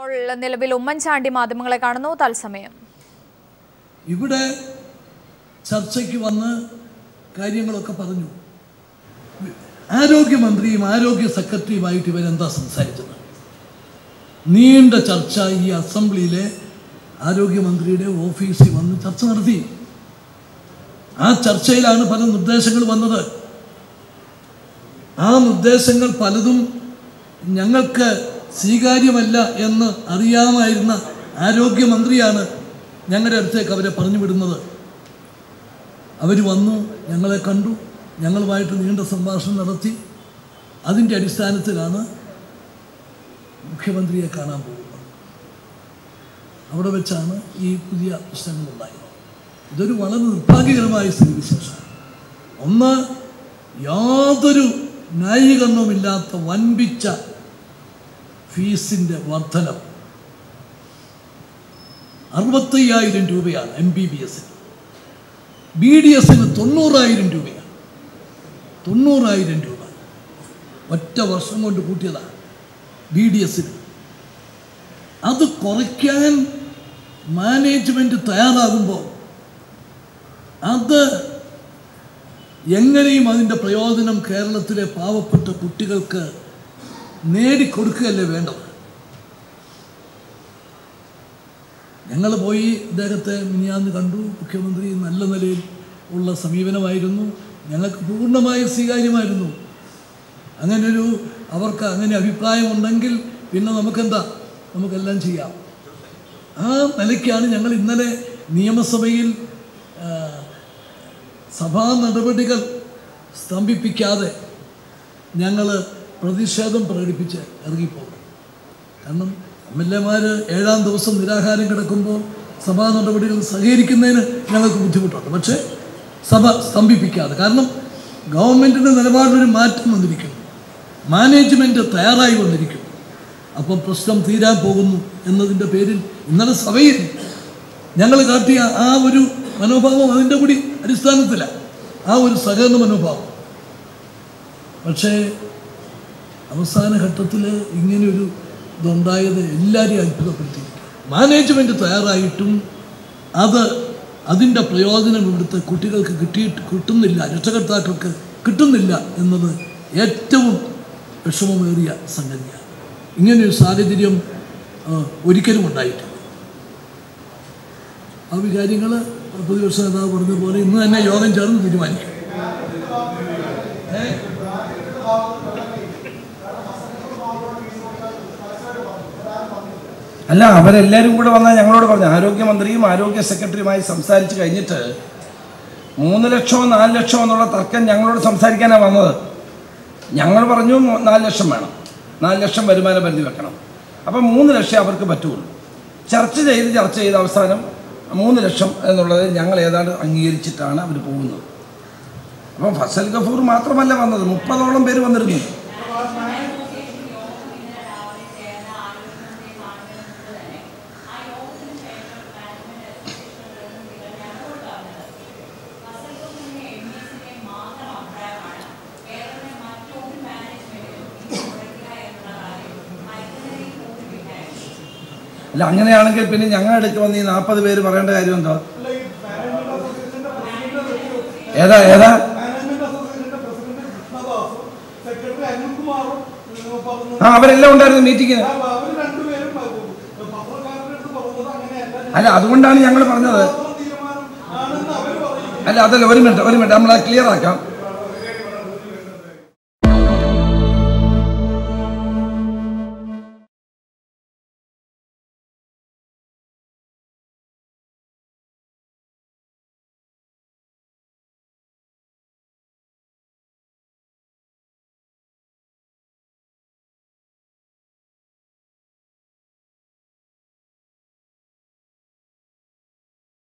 ഇപ്പോൾ നിലവിൽ ഉമ്മൻചാണ്ടി മാധ്യമങ്ങളെ കാണുന്നു തത്സമയം ഇവിടെ ചർച്ചയ്ക്ക് വന്ന് കാര്യങ്ങളൊക്കെ പറഞ്ഞു ആരോഗ്യമന്ത്രിയും ആരോഗ്യ സെക്രട്ടറിയുമായിട്ട് ഇവരെന്താ സംസാരിച്ചത് നീണ്ട ചർച്ച ഈ അസംബ്ലിയിലെ ആരോഗ്യമന്ത്രിയുടെ ഓഫീസിൽ വന്ന് ചർച്ച നടത്തി ആ ചർച്ചയിലാണ് പല നിർദ്ദേശങ്ങൾ വന്നത് ആ നിർദ്ദേശങ്ങൾ പലതും ഞങ്ങൾക്ക് സ്വീകാര്യമല്ല എന്ന് അറിയാമായിരുന്ന ആരോഗ്യമന്ത്രിയാണ് ഞങ്ങളുടെ അടുത്തേക്ക് അവരെ പറഞ്ഞു വിടുന്നത് അവർ വന്നു ഞങ്ങളെ കണ്ടു ഞങ്ങളുമായിട്ട് നീണ്ട സംഭാഷണം നടത്തി അതിൻ്റെ അടിസ്ഥാനത്തിലാണ് മുഖ്യമന്ത്രിയെ കാണാൻ പോകുന്നത് അവിടെ വെച്ചാണ് ഈ പുതിയ പ്രശ്നങ്ങളുണ്ടായത് ഇതൊരു വളരെ നിർഭാഗ്യകരമായ സ്ഥിതിവിശേഷമാണ് ഒന്ന് യാതൊരു ന്യായീകരണവുമില്ലാത്ത വൻപിച്ച ഫീസിൻ്റെ വർധനം അറുപത്തയ്യായിരം രൂപയാണ് എം ബി ബി എസിന് ബി ഡി എസിന് തൊണ്ണൂറായിരം രൂപയാണ് തൊണ്ണൂറായിരം രൂപ ഒറ്റ വർഷം കൊണ്ട് കൂട്ടിയതാണ് ബി ഡി എസിന് അത് കുറയ്ക്കാൻ മാനേജ്മെൻറ്റ് തയ്യാറാകുമ്പോൾ അത് എങ്ങനെയും അതിൻ്റെ പ്രയോജനം കേരളത്തിലെ പാവപ്പെട്ട കുട്ടികൾക്ക് നേടിക്കൊടുക്കുകയല്ലേ വേണ്ടത് ഞങ്ങൾ പോയി ഇദ്ദേഹത്തെ മിനിയാന്ന് കണ്ടു മുഖ്യമന്ത്രി നല്ല നിലയിൽ ഉള്ള സമീപനമായിരുന്നു ഞങ്ങൾക്ക് പൂർണ്ണമായി സ്വീകാര്യമായിരുന്നു അങ്ങനൊരു അവർക്ക് അങ്ങനെ അഭിപ്രായമുണ്ടെങ്കിൽ പിന്നെ നമുക്കെന്താ നമുക്കെല്ലാം ചെയ്യാം ആ നിലയ്ക്കാണ് ഞങ്ങൾ ഇന്നലെ നിയമസഭയിൽ ആ, സഭാ നടപടികൾ സ്തംഭിപ്പിക്കാതെ ഞങ്ങൾ പ്രതിഷേധം പ്രകടിപ്പിച്ച് ഇറങ്ങിപ്പോകും കാരണം എം എൽ എമാർ ഏഴാം ദിവസം നിരാഹാരം കിടക്കുമ്പോൾ സഭാ നടപടികൾ സഹകരിക്കുന്നതിന് ഞങ്ങൾക്ക് ബുദ്ധിമുട്ടുണ്ട് പക്ഷേ സഭ സ്തംഭിപ്പിക്കാതെ കാരണം ഗവൺമെൻറ്റിൻ്റെ നിലപാടിനൊരു മാറ്റം വന്നിരിക്കുന്നു മാനേജ്മെൻറ്റ് തയ്യാറായി വന്നിരിക്കുന്നു അപ്പം പ്രശ്നം തീരാൻ പോകുന്നു എന്നതിൻ്റെ പേരിൽ ഇന്നലെ സഭയിൽ ഞങ്ങൾ കാട്ടിയ ആ ഒരു മനോഭാവം അതിൻ്റെ കൂടി അടിസ്ഥാനത്തിലാണ് ആ ഒരു സഹകരണ മനോഭാവം പക്ഷേ അവസാന ഘട്ടത്തിൽ ഇങ്ങനെയൊരു ഇതുണ്ടായത് എല്ലാവരെയും അത്ഭുതപ്പെടുത്തിയിരിക്കും മാനേജ്മെൻറ്റ് തയ്യാറായിട്ടും അത് അതിൻ്റെ പ്രയോജനം ഇവിടുത്തെ കുട്ടികൾക്ക് കിട്ടിയിട്ട് കിട്ടുന്നില്ല രക്ഷകർത്താക്കൾക്ക് കിട്ടുന്നില്ല എന്നത് ഏറ്റവും വിഷമമേറിയ സംഗതിയാണ് ഇങ്ങനെയൊരു സാഹചര്യം ആ, ഒരിക്കലും ഉണ്ടായിട്ടില്ല ആ കാര്യങ്ങൾ പ്രതിപക്ഷ നേതാവ് പറഞ്ഞ പോലെ ഇന്ന് തന്നെ യോഗം ചേർന്ന് തീരുമാനിക്കും അല്ല അവരെല്ലാവരും കൂടെ വന്നാൽ ഞങ്ങളോട് പറഞ്ഞു ആരോഗ്യമന്ത്രിയും ആരോഗ്യ സെക്രട്ടറിയുമായി സംസാരിച്ച് കഴിഞ്ഞിട്ട് മൂന്ന് ലക്ഷമോ നാല് ലക്ഷമോ എന്നുള്ള തർക്കം ഞങ്ങളോട് സംസാരിക്കാനാണ് വന്നത് ഞങ്ങൾ പറഞ്ഞു മൂ- നാല് ലക്ഷം വേണം നാല് ലക്ഷം വരുമാന പരിധി വെക്കണം അപ്പം മൂന്ന് ലക്ഷം അവർക്ക് പറ്റുള്ളൂ ചർച്ച ചെയ്ത് ചർച്ച ചെയ്ത് അവസാനം മൂന്ന് ലക്ഷം എന്നുള്ളത് ഞങ്ങൾ ഏതാണ്ട് അംഗീകരിച്ചിട്ടാണ് അവർ പോകുന്നത് അപ്പം ഫസൽ ഗഫൂർ മാത്രമല്ല വന്നത് മുപ്പതോളം പേര് വന്നിരുന്നു അല്ല അങ്ങനെയാണെങ്കിൽ പിന്നെ ഞങ്ങളുടെ അടുത്ത് വന്ന് ഈ നാൽപ്പത് പേര് പറയേണ്ട കാര്യം എന്താ ഏതാ ഏതാ മാനേജ്മെന്റ് അസോസിയേഷന്റെ പ്രസിഡന്റ് കൃഷ്ണദാസും സെക്രട്ടറി അനിൽകുമാറും ഏഹ്, പറഞ്ഞു ആ അവരെല്ലാം ഉണ്ടായിരുന്നു മീറ്റിങ്ങിന് ആ, അവര് രണ്ടുപേരും ഏഹ്, പത്രക്കാരുടെ അടുത്ത് പറഞ്ഞത് അങ്ങനെയല്ല അല്ല അതുകൊണ്ടാണ് ഞങ്ങൾ പറഞ്ഞത് തീരുമാനം ആണെന്ന് അവര് പറയുന്നു അല്ല അതല്ല ഒരു മിനിറ്റ് ഒരു മിനിറ്റ് നമ്മൾ ക്ലിയർ ആക്കാം